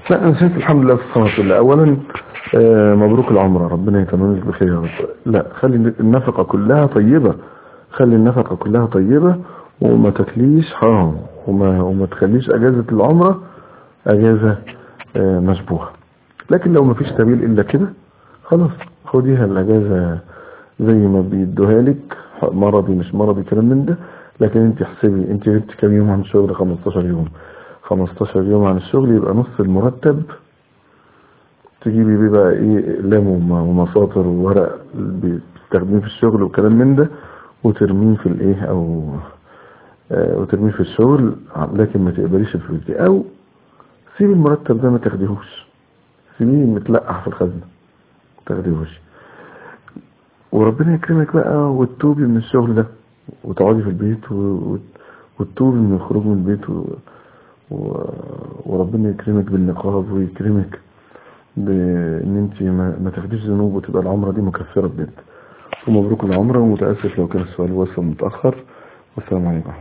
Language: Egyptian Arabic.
لا انا شايف الحمد لله والصلاه لله اولا آه، مبروك العمره ربنا يتمم لك بخير يا رب لا خلي النفقه كلها طيبه خلي النفقه كلها طيبه وما تاكليش حرام وما وما تخليش اجازه العمره اجازه آه، مشبوهه لكن لو ما فيش سبيل الا كده خلاص خديها الاجازه زي ما بيدوها لك مرضي مش مرضي كلام من ده لكن انت احسبي انت غبت كام يوم عن الشغل 15 يوم 15 يوم عن الشغل يبقى نص المرتب تجيبي بيه بقى ايه اقلام وم- ومساطر وورق بتستخدميه في الشغل وكلام من ده وترميه في الايه او آه، وترميه في الشغل لكن ما تقبليش الفلوس دي او سيبي المرتب ده ما تاخديهوش سيبيه متلقح في الخزنه ما تاخديهوش وربنا يكرمك بقى وتتوبي من الشغل ده وتقعدي في البيت و... و- وتتوبي من الخروج من البيت و... و... وربنا يكرمك بالنقاب ويكرمك بان انت ما, ما تاخديش ذنوب وتبقى العمره دي مكفره بجد ومبروك العمره ومتاسف لو كان السؤال وصل متاخر والسلام عليكم